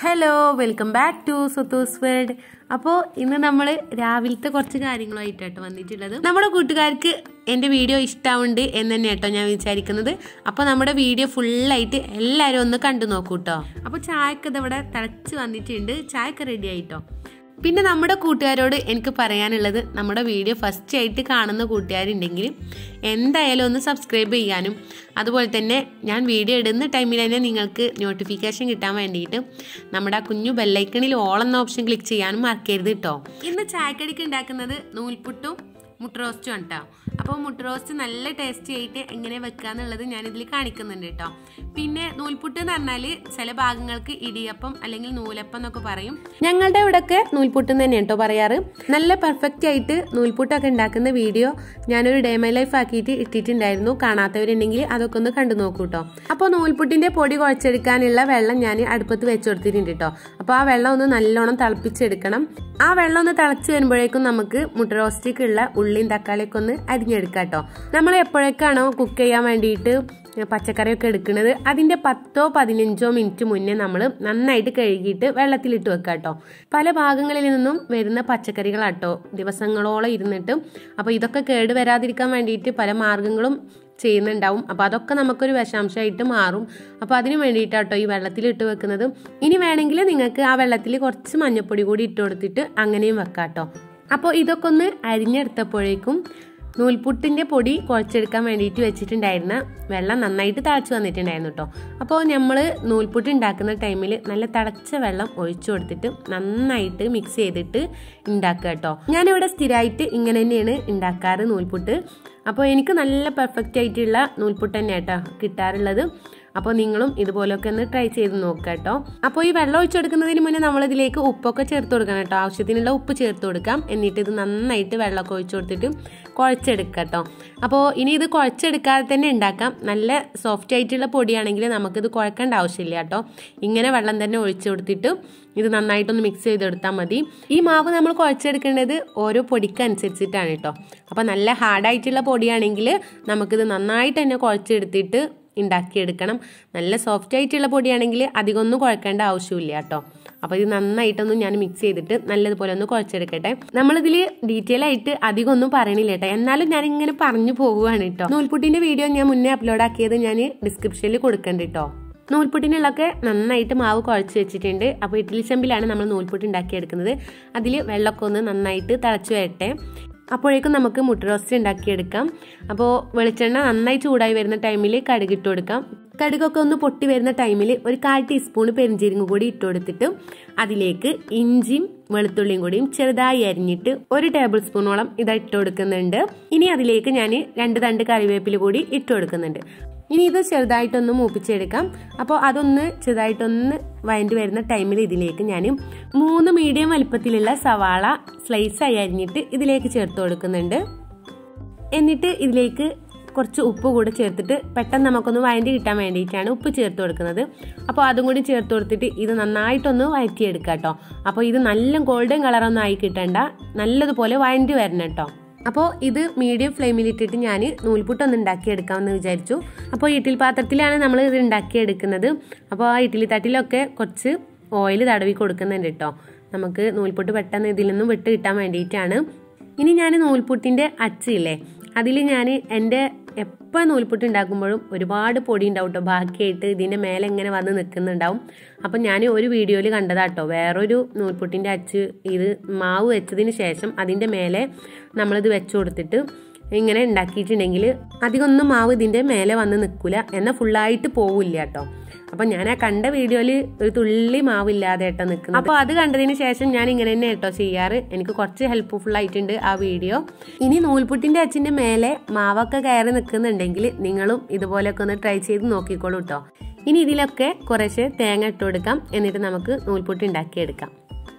hello welcome back to Suthu's world അപ്പോൾ ഇന്ന് നമ്മൾ രാവിലത്തെ കുറച്ച് കാര്യങ്ങളുമായിട്ടാട്ടോ വന്നിട്ടുള്ളത് നമ്മുടെ കൂട്ടുകാർക്ക് എൻ്റെ വീഡിയോ ഇഷ്ടമുണ്ട് എന്ന് തന്നെ കേട്ടോ ഞാൻ വിചാരിക്കുന്നത് അപ്പോൾ നമ്മുടെ വീഡിയോ ഫുള്ളായിട്ട് എല്ലാവരും ഒന്ന് കണ്ടു നോക്കൂ കേട്ടോ അപ്പോൾ ചായക്ക് ഇതവിടെ തിളച്ച് വന്നിട്ടുണ്ട് ചായക്ക് റെഡി ആയിട്ടോ പിന്നെ നമ്മുടെ കൂട്ടുകാരോട് എനിക്ക് പറയാനുള്ളത് നമ്മുടെ വീഡിയോ ഫസ്റ്റ് ആയിട്ട് കാണുന്ന കൂട്ടുകാരുണ്ടെങ്കിൽ എന്തായാലും ഒന്ന് സബ്സ്ക്രൈബ് ചെയ്യാനും അതുപോലെ തന്നെ ഞാൻ വീഡിയോ ഇടുന്ന ടൈമിൽ തന്നെ നിങ്ങൾക്ക് നോട്ടിഫിക്കേഷൻ കിട്ടാൻ വേണ്ടിയിട്ട് നമ്മുടെ ആ കുഞ്ഞു ബെല്ലൈക്കണിൽ ഓൾ എന്ന ഓപ്ഷൻ ക്ലിക്ക് ചെയ്യാനും മറക്കരുത് കേട്ടോ ഇന്ന് ചായക്കടിക്ക് ഉണ്ടാക്കുന്നത് നൂൽപുട്ടും മുട്ട റോസ്റ്റും ആണ് കേട്ടോ അപ്പോൾ മുട്ട റോസ്റ്റ് നല്ല ടേസ്റ്റി ആയിട്ട് എങ്ങനെ വെക്കുക എന്നുള്ളത് ഞാനിതിൽ കാണിക്കുന്നുണ്ട് കേട്ടോ പിന്നെ നൂൽപുട്ട് എന്ന് പറഞ്ഞാൽ ചില ഭാഗങ്ങൾക്ക് ഇടിയപ്പം അല്ലെങ്കിൽ നൂലപ്പം എന്നൊക്കെ പറയും ഞങ്ങളുടെ ഇവിടെയൊക്കെ നൂൽപുട്ട് തന്നെയാണ് കേട്ടോ പറയാറ് നല്ല പെർഫെക്റ്റ് ആയിട്ട് നൂൽപുട്ടൊക്കെ ഉണ്ടാക്കുന്ന വീഡിയോ ഞാനൊരു ഡേ മൈ ലൈഫ് ആക്കിയിട്ട് ഇട്ടിട്ടുണ്ടായിരുന്നു കാണാത്തവരുണ്ടെങ്കിൽ അതൊക്കെ ഒന്ന് കണ്ടു നോക്കൂ കേട്ടോ അപ്പോൾ നൂൽപുട്ടിന്റെ പൊടി കുഴച്ചെടുക്കാനുള്ള വെള്ളം ഞാൻ അടുപ്പത്ത് വെച്ച് കൊടുത്തിട്ടുണ്ട് കേട്ടോ അപ്പോൾ ആ വെള്ളം ഒന്ന് നല്ലോണം തിളപ്പിച്ചെടുക്കണം ആ വെള്ളം ഒന്ന് തിളച്ച് വരുമ്പോഴേക്കും നമുക്ക് മുട്ട റോസ്റ്റിക്കുള്ള ഉള്ളിയും തക്കാളിയൊക്കെ ഒന്ന് അരിഞ്ഞെടുക്കാം കേട്ടോ നമ്മൾ എപ്പോഴൊക്കെയാണോ കുക്ക് ചെയ്യാൻ വേണ്ടിയിട്ട് പച്ചക്കറിയൊക്കെ എടുക്കുന്നത് അതിൻ്റെ പത്തോ പതിനഞ്ചോ മിനിറ്റ് മുന്നേ നമ്മൾ നന്നായിട്ട് കഴുകിയിട്ട് വെള്ളത്തിലിട്ട് വെക്കുക കേട്ടോ പല ഭാഗങ്ങളിൽ നിന്നും വരുന്ന പച്ചക്കറികളാട്ടോ ദിവസങ്ങളോളം ഇരുന്നിട്ട് അപ്പോൾ ഇതൊക്കെ കേട് വരാതിരിക്കാൻ വേണ്ടിയിട്ട് പല മാർഗങ്ങളും ചെയ്യുന്നുണ്ടാവും അപ്പോൾ അതൊക്കെ നമുക്കൊരു വിഷാംശമായിട്ട് മാറും അപ്പോൾ അതിന് വേണ്ടിയിട്ടാട്ടോ ഈ വെള്ളത്തിൽ ഇട്ട് വെക്കുന്നത് ഇനി വേണമെങ്കിൽ നിങ്ങൾക്ക് ആ വെള്ളത്തിൽ കുറച്ച് മഞ്ഞപ്പൊടി കൂടി ഇട്ട് കൊടുത്തിട്ട് അങ്ങനെയും വെക്കാം കേട്ടോ അപ്പോൾ ഇതൊക്കെ ഒന്ന് അരിഞ്ഞെടുത്തപ്പോഴേക്കും നൂൽപുട്ടിൻ്റെ പൊടി കുഴച്ചെടുക്കാൻ വേണ്ടിയിട്ട് വെച്ചിട്ടുണ്ടായിരുന്ന വെള്ളം നന്നായിട്ട് തിളച്ച് വന്നിട്ടുണ്ടായിരുന്നു കേട്ടോ അപ്പോൾ നമ്മൾ നൂൽപുട്ട് ഉണ്ടാക്കുന്ന ടൈമിൽ നല്ല തിളച്ച വെള്ളം ഒഴിച്ചു കൊടുത്തിട്ട് നന്നായിട്ട് മിക്സ് ചെയ്തിട്ട് ഉണ്ടാക്കുക കേട്ടോ ഞാനിവിടെ സ്ഥിരമായിട്ട് ഇങ്ങനെ തന്നെയാണ് ഉണ്ടാക്കാറ് നൂൽപുട്ട് അപ്പോൾ എനിക്ക് നല്ല പെർഫെക്റ്റ് ആയിട്ടുള്ള നൂൽപുട്ട് തന്നെ കേട്ടോ കിട്ടാറുള്ളത് അപ്പോൾ നിങ്ങളും ഇതുപോലൊക്കെ ഒന്ന് ട്രൈ ചെയ്ത് നോക്കുക കേട്ടോ അപ്പോൾ ഈ വെള്ളം ഒഴിച്ചെടുക്കുന്നതിന് മുന്നേ നമ്മളിതിലേക്ക് ഉപ്പൊക്കെ ചേർത്ത് കൊടുക്കണം കേട്ടോ ആവശ്യത്തിനുള്ള ഉപ്പ് ചേർത്ത് കൊടുക്കാം എന്നിട്ട് ഇത് നന്നായിട്ട് വെള്ളമൊക്കെ ഒഴിച്ചു കൊടുത്തിട്ട് കുഴച്ചെടുക്കുക കേട്ടോ അപ്പോൾ ഇനി ഇത് കുഴച്ചെടുക്കാതെ തന്നെ ഉണ്ടാക്കാം നല്ല സോഫ്റ്റ് ആയിട്ടുള്ള പൊടിയാണെങ്കിൽ നമുക്കിത് കുഴക്കേണ്ട ആവശ്യമില്ല കേട്ടോ ഇങ്ങനെ വെള്ളം തന്നെ ഒഴിച്ചു കൊടുത്തിട്ട് ഇത് നന്നായിട്ടൊന്ന് മിക്സ് ചെയ്തെടുത്താൽ മതി ഈ മാവ് നമ്മൾ കുഴച്ചെടുക്കേണ്ടത് ഓരോ പൊടിക്ക് അനുസരിച്ചിട്ടാണ് കേട്ടോ അപ്പോൾ നല്ല ഹാർഡായിട്ടുള്ള പൊടിയാണെങ്കിൽ നമുക്കിത് നന്നായിട്ട് തന്നെ കുഴച്ചെടുത്തിട്ട് ഉണ്ടാക്കിയെടുക്കണം നല്ല സോഫ്റ്റ് ആയിട്ടുള്ള പൊടിയാണെങ്കിൽ അധികമൊന്നും കുഴക്കേണ്ട ആവശ്യമില്ല കേട്ടോ അപ്പോൾ ഇത് നന്നായിട്ടൊന്ന് ഞാൻ മിക്സ് ചെയ്തിട്ട് നല്ലതുപോലെ ഒന്ന് കുഴച്ചെടുക്കട്ടെ നമ്മളിതിൽ ഡീറ്റെയിൽ ആയിട്ട് അധികം ഒന്നും പറയണില്ല കേട്ടോ എന്നാലും ഞാൻ ഇങ്ങനെ പറഞ്ഞു പോകുവാണ് കേട്ടോ നൂൽപുട്ടിന്റെ വീഡിയോ ഞാൻ മുന്നേ അപ്ലോഡ് ആക്കിയത് ഞാൻ ഡിസ്ക്രിപ്ഷനിൽ കൊടുക്കണ്ട കേട്ടോ നൂൽപുട്ടിനുള്ളൊക്കെ നന്നായിട്ട് മാവ് കുഴച്ച് വെച്ചിട്ടുണ്ട് അപ്പോൾ ഇഡ്ഡലി ചെമ്പിലാണ് നമ്മൾ നൂൽപുട്ട് ഉണ്ടാക്കിയെടുക്കുന്നത് അതിൽ വെള്ളമൊക്കെ ഒന്ന് നന്നായിട്ട് തിളച്ച് വരട്ടെ അപ്പോഴേക്കും നമുക്ക് മുട്ട റോസ്റ്റ് ഉണ്ടാക്കിയെടുക്കാം അപ്പോൾ വെളിച്ചെണ്ണ നന്നായി ചൂടായി വരുന്ന ടൈമിൽ കടുക് ഇട്ട് കൊടുക്കാം കടുകൊക്കെ ഒന്ന് പൊട്ടി വരുന്ന ടൈമിൽ ഒരു കാൽ ടീസ്പൂൺ പെരിഞ്ചീരകം കൂടി ഇട്ട് കൊടുത്തിട്ട് അതിലേക്ക് ഇഞ്ചിയും വെളുത്തുള്ളിയും കൂടിയും ചെറുതായി അരിഞ്ഞിട്ട് ഒരു ടേബിൾ സ്പൂണോളം ഇത് ഇട്ട് കൊടുക്കുന്നുണ്ട് ഇനി അതിലേക്ക് ഞാൻ രണ്ട് തണ്ട് കറിവേപ്പില കൂടി ഇട്ട് കൊടുക്കുന്നുണ്ട് ഇനി ഇത് ചെറുതായിട്ടൊന്ന് മൂപ്പിച്ചെടുക്കാം അപ്പോൾ അതൊന്ന് ചെറുതായിട്ടൊന്ന് വഴണ്ടി വരുന്ന ടൈമിൽ ഇതിലേക്ക് ഞാൻ മൂന്ന് മീഡിയം വലിപ്പത്തിലുള്ള സവാള സ്ലൈസായി അരിഞ്ഞിട്ട് ഇതിലേക്ക് ചേർത്ത് കൊടുക്കുന്നുണ്ട് എന്നിട്ട് ഇതിലേക്ക് കുറച്ച് ഉപ്പ് കൂടെ ചേർത്തിട്ട് പെട്ടെന്ന് നമുക്കൊന്ന് വഴണ്ടി കിട്ടാൻ വേണ്ടിയിട്ടാണ് ഉപ്പ് ചേർത്ത് കൊടുക്കുന്നത് അപ്പോൾ അതും കൂടി ചേർത്ത് കൊടുത്തിട്ട് ഇത് നന്നായിട്ടൊന്ന് വഴറ്റിയെടുക്കുക കേട്ടോ അപ്പോൾ ഇത് നല്ല ഗോൾഡൻ കളറൊന്നും ആയി കിട്ടണ്ട നല്ലതുപോലെ വഴണ്ടി വരണം കേട്ടോ അപ്പോൾ ഇത് മീഡിയം ഫ്ലെയിമിലിട്ടിട്ട് ഞാൻ നൂൽപുട്ടൊന്ന് ഉണ്ടാക്കിയെടുക്കാമെന്ന് വിചാരിച്ചു അപ്പോൾ ഇഡ്ഡലി പാത്രത്തിലാണ് നമ്മൾ ഇത് ഉണ്ടാക്കിയെടുക്കുന്നത് അപ്പോൾ ആ ഇഡ്ഡലി തട്ടിലൊക്കെ കുറച്ച് ഓയിൽ തടവി കൊടുക്കുന്നുണ്ട് കേട്ടോ നമുക്ക് നൂൽപുട്ട് പെട്ടെന്ന് ഇതിൽ നിന്നും വിട്ട് കിട്ടാൻ വേണ്ടിയിട്ടാണ് ഇനി ഞാൻ നൂൽപുട്ടിൻ്റെ അച്ചില്ലേ അതിൽ ഞാൻ എൻ്റെ എപ്പോൾ നൂൽപുട്ട് ഉണ്ടാക്കുമ്പോഴും ഒരുപാട് പൊടി ഉണ്ടാവും കേട്ടോ ബാക്കിയായിട്ട് ഇതിൻ്റെ മേലെ ഇങ്ങനെ വന്ന് നിൽക്കുന്നുണ്ടാവും അപ്പം ഞാൻ ഒരു വീഡിയോയിൽ കണ്ടതാട്ടോ വേറൊരു നൂൽപുട്ടിൻ്റെ അച്ച് ഇത് മാവ് വെച്ചതിന് ശേഷം അതിൻ്റെ മേലെ നമ്മളിത് വെച്ച് കൊടുത്തിട്ട് ഇങ്ങനെ ഉണ്ടാക്കിയിട്ടുണ്ടെങ്കിൽ അധികമൊന്നും മാവ് ഇതിൻ്റെ മേലെ വന്ന് നിൽക്കില്ല എന്നാൽ ഫുള്ളായിട്ട് പോവില്ല കേട്ടോ അപ്പം ഞാൻ ആ കണ്ട വീഡിയോയിൽ ഒരു തുള്ളി മാവില്ലാതെ കേട്ടോ നിൽക്കുന്നത് അപ്പോൾ അത് കണ്ടതിന് ശേഷം ഞാൻ ഇങ്ങനെ തന്നെ കേട്ടോ ചെയ്യാറ് എനിക്ക് കുറച്ച് ഹെൽപ്ഫുൾ ആയിട്ടുണ്ട് ആ വീഡിയോ ഇനി നൂൽപുട്ടിൻ്റെ അച്ചിൻ്റെ മേലെ മാവൊക്കെ കയറി നിൽക്കുന്നുണ്ടെങ്കിൽ നിങ്ങളും ഇതുപോലെയൊക്കെ ഒന്ന് ട്രൈ ചെയ്ത് നോക്കിക്കോളൂ കേട്ടോ ഇനി ഇതിലൊക്കെ കുറേശ്ശെ തേങ്ങ ഇട്ട് കൊടുക്കാം എന്നിട്ട് നമുക്ക് നൂൽപുട്ട് ഉണ്ടാക്കിയെടുക്കാം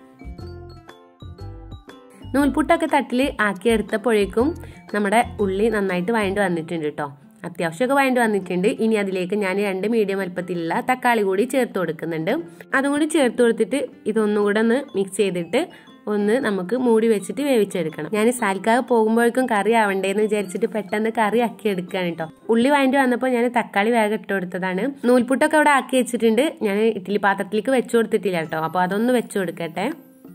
നൂൽപുട്ടൊക്കെ തട്ടിൽ ആക്കി എടുത്തപ്പോഴേക്കും നമ്മുടെ ഉള്ളി നന്നായിട്ട് വഴണ്ട് വന്നിട്ടുണ്ട് കേട്ടോ അത്യാവശ്യമൊക്കെ വഴണ്ട് വന്നിട്ടുണ്ട് ഇനി അതിലേക്ക് ഞാൻ രണ്ട് മീഡിയം വലുപ്പത്തിലുള്ള തക്കാളി കൂടി ചേർത്ത് കൊടുക്കുന്നുണ്ട് അതും കൂടി ചേർത്ത് കൊടുത്തിട്ട് ഇതൊന്നും കൂടെ ഒന്ന് മിക്സ് ചെയ്തിട്ട് ഒന്ന് നമുക്ക് മൂടി വെച്ചിട്ട് വേവിച്ചെടുക്കണം ഞാൻ സാൽക്കാവ് പോകുമ്പോഴേക്കും കറി ആവണ്ടേന്ന് വിചാരിച്ചിട്ട് പെട്ടെന്ന് കറി ആക്കി എടുക്കുകയാണ് കേട്ടോ ഉള്ളി വാങ്ങിട്ട് വന്നപ്പോൾ ഞാൻ തക്കാളി വേഗം ഇട്ട് കൊടുത്തതാണ് നൂൽപുട്ടൊക്കെ അവിടെ ആക്കി വെച്ചിട്ടുണ്ട് ഞാൻ ഇഡ്ഡലി പാത്രത്തിലേക്ക് വെച്ചു കൊടുത്തിട്ടില്ല കേട്ടോ അപ്പോൾ അതൊന്ന് വെച്ചു കൊടുക്കട്ടെ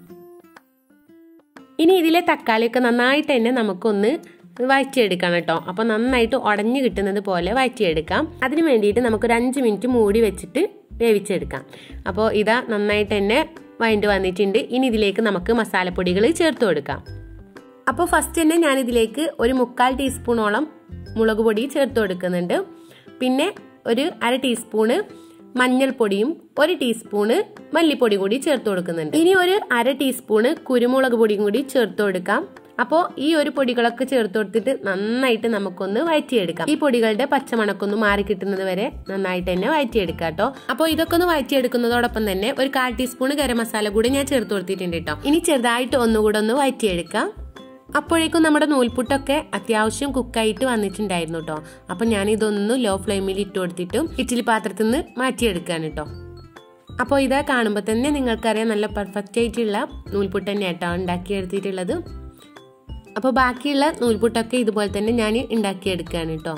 ഇനി ഇതിലെ തക്കാളിയൊക്കെ നന്നായിട്ട് തന്നെ നമുക്കൊന്ന് വഴറ്റിയെടുക്കണം കേട്ടോ അപ്പോൾ നന്നായിട്ട് ഉടഞ്ഞു കിട്ടുന്നത് പോലെ വഴറ്റിയെടുക്കാം അതിന് വേണ്ടിയിട്ട് നമുക്കൊരു അഞ്ച് മിനിറ്റ് മൂടി വെച്ചിട്ട് വേവിച്ചെടുക്കാം അപ്പോൾ ഇതാ നന്നായിട്ട് തന്നെ വഴണ്ട് വന്നിട്ടുണ്ട് ഇനി ഇതിലേക്ക് നമുക്ക് മസാലപ്പൊടികൾ ചേർത്ത് കൊടുക്കാം അപ്പോൾ ഫസ്റ്റ് തന്നെ ഞാൻ ഇതിലേക്ക് ഒരു മുക്കാൽ ടീസ്പൂണോളം മുളക് പൊടി ചേർത്ത് കൊടുക്കുന്നുണ്ട് പിന്നെ ഒരു അര ടീസ്പൂണ് മഞ്ഞൾപ്പൊടിയും ഒരു ടീസ്പൂണ് മല്ലിപ്പൊടി കൂടി ചേർത്ത് കൊടുക്കുന്നുണ്ട് ഇനി ഒരു അര ടീസ്പൂണ് കുരുമുളക് പൊടിയും കൂടി ചേർത്ത് കൊടുക്കാം അപ്പോൾ ഈ ഒരു പൊടികളൊക്കെ ചേർത്ത് കൊടുത്തിട്ട് നന്നായിട്ട് നമുക്കൊന്ന് വഴറ്റിയെടുക്കാം ഈ പൊടികളുടെ പച്ചമണക്കൊന്ന് മാറി കിട്ടുന്നത് വരെ നന്നായിട്ട് തന്നെ വഴറ്റിയെടുക്കാം കേട്ടോ അപ്പോൾ ഇതൊക്കെ ഒന്ന് വഴറ്റിയെടുക്കുന്നതോടൊപ്പം തന്നെ ഒരു കാൽ ടീസ്പൂൺ ഗരം മസാല കൂടി ഞാൻ ചേർത്ത് കൊടുത്തിട്ടുണ്ട് കേട്ടോ ഇനി ചെറുതായിട്ട് ഒന്നുകൂടെ ഒന്ന് വഴറ്റിയെടുക്കാം അപ്പോഴേക്കും നമ്മുടെ നൂൽപുട്ടൊക്കെ അത്യാവശ്യം കുക്കായിട്ട് വന്നിട്ടുണ്ടായിരുന്നു കേട്ടോ അപ്പം ഞാൻ ഇതൊന്ന് ലോ ഫ്ലെയിമിൽ ഇട്ട് കൊടുത്തിട്ടും ഇഡ്ഡലി പാത്രത്തിൽ നിന്ന് മാറ്റിയെടുക്കുകയാണ് കേട്ടോ അപ്പോൾ ഇതാ കാണുമ്പോൾ തന്നെ നിങ്ങൾക്കറിയാം നല്ല പെർഫെക്റ്റ് ആയിട്ടുള്ള നൂൽപുട്ട് തന്നെ കേട്ടോ ഉണ്ടാക്കിയെടുത്തിട്ടുള്ളത് അപ്പോൾ ബാക്കിയുള്ള നൂൽപുട്ടൊക്കെ ഇതുപോലെ തന്നെ ഞാൻ ഉണ്ടാക്കിയെടുക്കുകയാണ് കേട്ടോ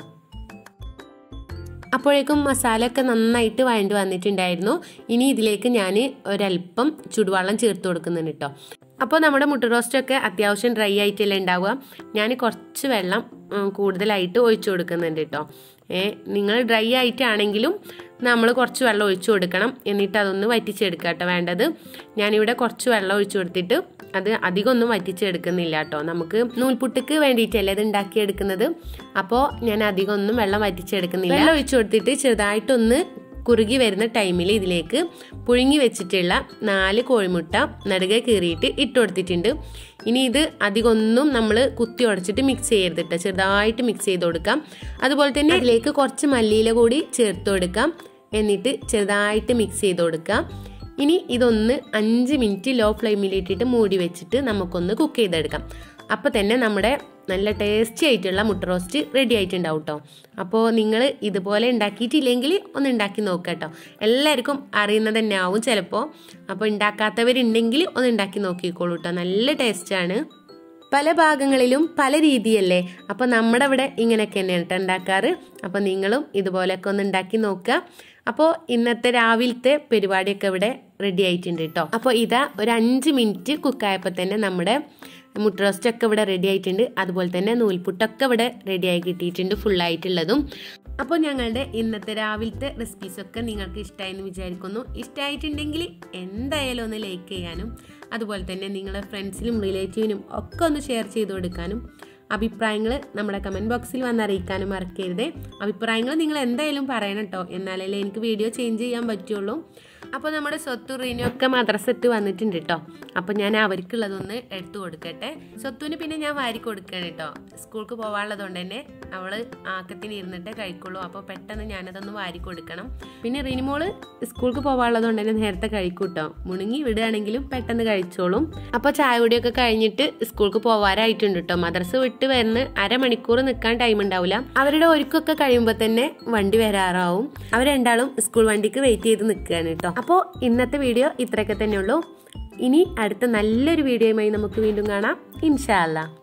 അപ്പോഴേക്കും മസാല ഒക്കെ നന്നായിട്ട് വഴണ്ട് വന്നിട്ടുണ്ടായിരുന്നു ഇനി ഇതിലേക്ക് ഞാൻ ഒരല്പം ചുടുവെള്ളം ചേർത്ത് കൊടുക്കുന്നുണ്ട് കേട്ടോ അപ്പോൾ നമ്മുടെ മുട്ട റോസ്റ്റൊക്കെ അത്യാവശ്യം ഡ്രൈ ആയിട്ടല്ലേ ഉണ്ടാവുക ഞാൻ കുറച്ച് വെള്ളം കൂടുതലായിട്ട് ഒഴിച്ചു കൊടുക്കുന്നുണ്ട് കേട്ടോ ഏ നിങ്ങൾ ഡ്രൈ ആയിട്ടാണെങ്കിലും നമ്മൾ കുറച്ച് വെള്ളം ഒഴിച്ചു കൊടുക്കണം എന്നിട്ട് അതൊന്ന് വറ്റിച്ചെടുക്കുക കേട്ടോ വേണ്ടത് ഞാനിവിടെ കുറച്ച് വെള്ളം ഒഴിച്ചു കൊടുത്തിട്ട് അത് അധികം ഒന്നും വറ്റിച്ചെടുക്കുന്നില്ല കേട്ടോ നമുക്ക് നൂൽപുട്ടിക്ക് വേണ്ടിയിട്ടല്ലേ ഇത് ഉണ്ടാക്കിയെടുക്കുന്നത് അപ്പോൾ ഞാൻ അധികം ഒന്നും വെള്ളം വറ്റിച്ചെടുക്കുന്നില്ല വെള്ളം ഒഴിച്ചു കൊടുത്തിട്ട് ചെറുതായിട്ടൊന്ന് കുറുകി വരുന്ന ടൈമിൽ ഇതിലേക്ക് പുഴുങ്ങി വെച്ചിട്ടുള്ള നാല് കോഴിമുട്ട നടുകെ കീറിയിട്ട് ഇട്ട് കൊടുത്തിട്ടുണ്ട് ഇനി ഇത് അധികമൊന്നും നമ്മൾ കുത്തി ഉടച്ചിട്ട് മിക്സ് ചെയ്യരുത് കേട്ടോ ചെറുതായിട്ട് മിക്സ് ചെയ്ത് കൊടുക്കാം അതുപോലെ തന്നെ അതിലേക്ക് കുറച്ച് മല്ലിയില കൂടി ചേർത്ത് കൊടുക്കാം എന്നിട്ട് ചെറുതായിട്ട് മിക്സ് ചെയ്ത് കൊടുക്കാം ഇനി ഇതൊന്ന് അഞ്ച് മിനിറ്റ് ലോ ഫ്ലെയിമിലിട്ടിട്ട് മൂടി വെച്ചിട്ട് നമുക്കൊന്ന് കുക്ക് ചെയ്തെടുക്കാം അപ്പോൾ തന്നെ നമ്മുടെ നല്ല ടേസ്റ്റി ആയിട്ടുള്ള മുട്ട റോസ്റ്റ് റെഡി ആയിട്ടുണ്ടാവും കേട്ടോ അപ്പോൾ നിങ്ങൾ ഇതുപോലെ ഉണ്ടാക്കിയിട്ടില്ലെങ്കിൽ ഒന്ന് ഉണ്ടാക്കി നോക്കുക കേട്ടോ എല്ലാവർക്കും അറിയുന്നത് തന്നെ ആവും ചിലപ്പോൾ അപ്പോൾ ഉണ്ടാക്കാത്തവരുണ്ടെങ്കിൽ ഒന്ന് ഉണ്ടാക്കി നോക്കിക്കോളൂ കേട്ടോ നല്ല ടേസ്റ്റാണ് പല ഭാഗങ്ങളിലും പല രീതിയല്ലേ അപ്പോൾ നമ്മുടെ ഇവിടെ ഇങ്ങനെയൊക്കെ തന്നെയാണ് കേട്ടോ ഉണ്ടാക്കാറ് അപ്പോൾ നിങ്ങളും ഇതുപോലെയൊക്കെ ഒന്ന് ഉണ്ടാക്കി നോക്കുക അപ്പോൾ ഇന്നത്തെ രാവിലത്തെ പരിപാടിയൊക്കെ ഇവിടെ റെഡി ആയിട്ടുണ്ട് കേട്ടോ അപ്പോൾ ഇതാ ഒരു അഞ്ച് മിനിറ്റ് കുക്കായപ്പോൾ തന്നെ നമ്മുടെ മുട്ട റോസ്റ്റൊക്കെ ഇവിടെ റെഡി ആയിട്ടുണ്ട് അതുപോലെ തന്നെ നൂൽപുട്ടൊക്കെ ഇവിടെ റെഡി ആയി കിട്ടിയിട്ടുണ്ട് ഫുള്ളായിട്ടുള്ളതും അപ്പോൾ ഞങ്ങളുടെ ഇന്നത്തെ രാവിലത്തെ റെസിപ്പീസൊക്കെ നിങ്ങൾക്ക് ഇഷ്ടമായെന്ന് വിചാരിക്കുന്നു ഇഷ്ടമായിട്ടുണ്ടെങ്കിൽ എന്തായാലും ഒന്ന് ലൈക്ക് ചെയ്യാനും അതുപോലെ തന്നെ നിങ്ങളുടെ ഫ്രണ്ട്സിനും റിലേറ്റീവിനും ഒക്കെ ഒന്ന് ഷെയർ ചെയ്ത് കൊടുക്കാനും അഭിപ്രായങ്ങൾ നമ്മുടെ കമൻറ്റ് ബോക്സിൽ വന്ന് അറിയിക്കാനും മറക്കരുത് അഭിപ്രായങ്ങൾ നിങ്ങൾ എന്തായാലും പറയണം കേട്ടോ എന്നാലല്ലേ എനിക്ക് വീഡിയോ ചേഞ്ച് ചെയ്യാൻ പറ്റുള്ളൂ അപ്പോൾ നമ്മുടെ സ്വത്തു റീനൊക്കെ മദ്രസത്ത് വന്നിട്ടുണ്ട് കേട്ടോ അപ്പോൾ ഞാൻ അവർക്കുള്ളതൊന്ന് എടുത്തു കൊടുക്കട്ടെ സ്വത്തുവിന് പിന്നെ ഞാൻ വാരി കൊടുക്കുകയാണ് കേട്ടോ സ്കൂൾക്ക് പോകാനുള്ളത് കൊണ്ട് തന്നെ അവൾ ആക്കത്തിന് ഇരുന്നിട്ടേ കഴിക്കുള്ളൂ അപ്പോൾ പെട്ടെന്ന് ഞാനതൊന്ന് വാരി കൊടുക്കണം പിന്നെ റീനിമോള് സ്കൂൾക്ക് പോകാനുള്ളത് കൊണ്ട് തന്നെ നേരത്തെ കഴിക്കും കേട്ടോ മുണുങ്ങി വിടുകയാണെങ്കിലും പെട്ടെന്ന് കഴിച്ചോളും അപ്പോൾ ചായ കുടിയൊക്കെ കഴിഞ്ഞിട്ട് സ്കൂൾക്ക് പോകാറായിട്ടുണ്ട് കേട്ടോ മദ്രസ വിട്ട് വരുന്ന അരമണിക്കൂർ നിൽക്കാൻ ടൈം ഉണ്ടാവില്ല അവരുടെ ഒരുക്കൊക്കെ കഴിയുമ്പോൾ തന്നെ വണ്ടി വരാറാവും അവർ രണ്ടാളും സ്കൂൾ വണ്ടിക്ക് വെയിറ്റ് ചെയ്ത് നിൽക്കുകയാണ് കേട്ടോ അപ്പോൾ ഇന്നത്തെ വീഡിയോ ഇത്രയൊക്കെ തന്നെ ഉള്ളൂ ഇനി അടുത്ത നല്ലൊരു വീഡിയോയുമായി നമുക്ക് വീണ്ടും കാണാം ഇൻഷാല്ല